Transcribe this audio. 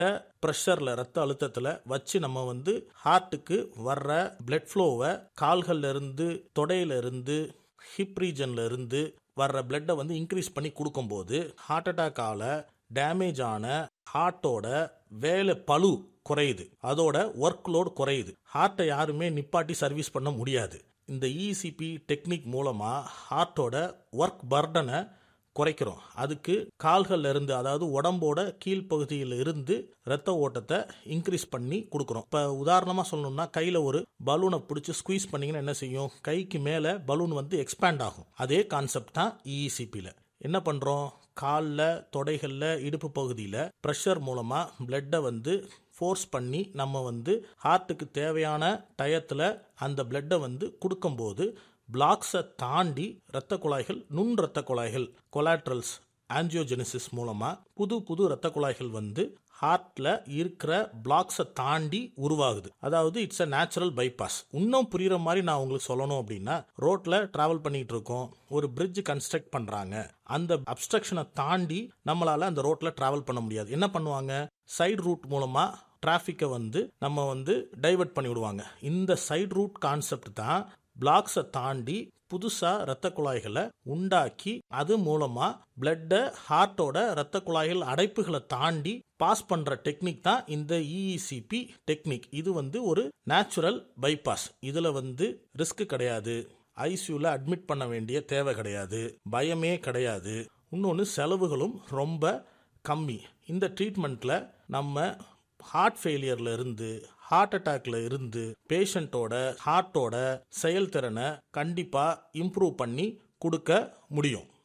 ப்ரெஷரில் ரத்த அழுத்தத்தில் வச்சு நம்ம வந்து ஹார்ட்டுக்கு வர்ற பிளட் ஃப்ளோவை கால்கள்ல இருந்து தொடையில இருந்து ஹிப் ரீஜன்ல இருந்து வர்ற பிளட்டை வந்து இன்க்ரீஸ் பண்ணி கொடுக்கும்போது ஹார்ட் அட்டாக்கால டேமேஜ் ஆன ஹார்ட்டோட வேலை பளு குறையுது அதோட ஒர்க் லோட் குறையுது ஹார்ட்டை யாருமே நிப்பாட்டி சர்வீஸ் பண்ண முடியாது இந்த இசிபி டெக்னிக் மூலமாக ஹார்ட்டோட ஒர்க் பர்டனை குறைக்கிறோம் அதுக்கு கால்கள்ல இருந்து அதாவது உடம்போட கீழ்ப்பகுதியில் இருந்து ரத்த ஓட்டத்தை இன்க்ரீஸ் பண்ணி கொடுக்குறோம் இப்போ உதாரணமாக சொல்லணும்னா கையில் ஒரு பலூனை பிடிச்சி ஸ்குவீஸ் பண்ணிங்கன்னா என்ன செய்யும் கைக்கு மேலே பலூன் வந்து எக்ஸ்பேண்ட் ஆகும் அதே கான்செப்ட் தான் இஇசிபியில் என்ன பண்ணுறோம் காலில் தொடைகளில் இடுப்பு பகுதியில் ப்ரெஷர் மூலமாக பிளட்டை வந்து ஃபோர்ஸ் பண்ணி நம்ம வந்து ஹார்ட்டுக்கு தேவையான டயத்தில் அந்த பிளட்டை வந்து கொடுக்கும்போது பிளாக்ஸை தாண்டி இரத்த குழாய்கள் நுண் இரத்த குழாய்கள் கொலாட்ரல்ஸ் ஆன்ஜியோஜெனிசிஸ் மூலமாக புது புது இரத்த குழாய்கள் வந்து ஹார்ட்ல இருக்கிற பிளாக்ஸை தாண்டி உருவாகுது அதாவது இட்ஸ் அ நேச்சுரல் பைபாஸ் இன்னும் புரியுற மாதிரி நான் உங்களுக்கு சொல்லணும் அப்படின்னா ரோட்ல டிராவல் பண்ணிட்டு இருக்கோம் ஒரு பிரிட்ஜ் கன்ஸ்ட்ரக்ட் பண்றாங்க அந்த அப்ஸ்ட்ரக்ஷனை தாண்டி நம்மளால அந்த ரோட்ல டிராவல் பண்ண முடியாது என்ன பண்ணுவாங்க சைடு ரூட் மூலமா டிராஃபிக்கை வந்து நம்ம வந்து டைவர்ட் பண்ணி விடுவாங்க இந்த சைடு ரூட் கான்செப்ட் தான் பிளாக்ஸை தாண்டி புதுசா இரத்த குழாய்களை உண்டாக்கி அது மூலமா பிளட்டை ஹார்ட்டோட இரத்த குழாய்கள் அடைப்புகளை தாண்டி பாஸ் பண்ற டெக்னிக் தான் இந்த இஇசிபி டெக்னிக் இது வந்து ஒரு நேச்சுரல் பைபாஸ் இதுல வந்து ரிஸ்க் கிடையாது ஐசியூல அட்மிட் பண்ண வேண்டிய தேவை கிடையாது பயமே கிடையாது இன்னொன்று செலவுகளும் ரொம்ப கம்மி இந்த ட்ரீட்மெண்ட்ல நம்ம ஹார்ட் ஃபெயிலியர்ல இருந்து ஹார்ட் அட்டாக்ல இருந்து பேஷண்ட்டோட ஹார்ட்டோட செயல்திறனை கண்டிப்பாக இம்ப்ரூவ் பண்ணி கொடுக்க முடியும்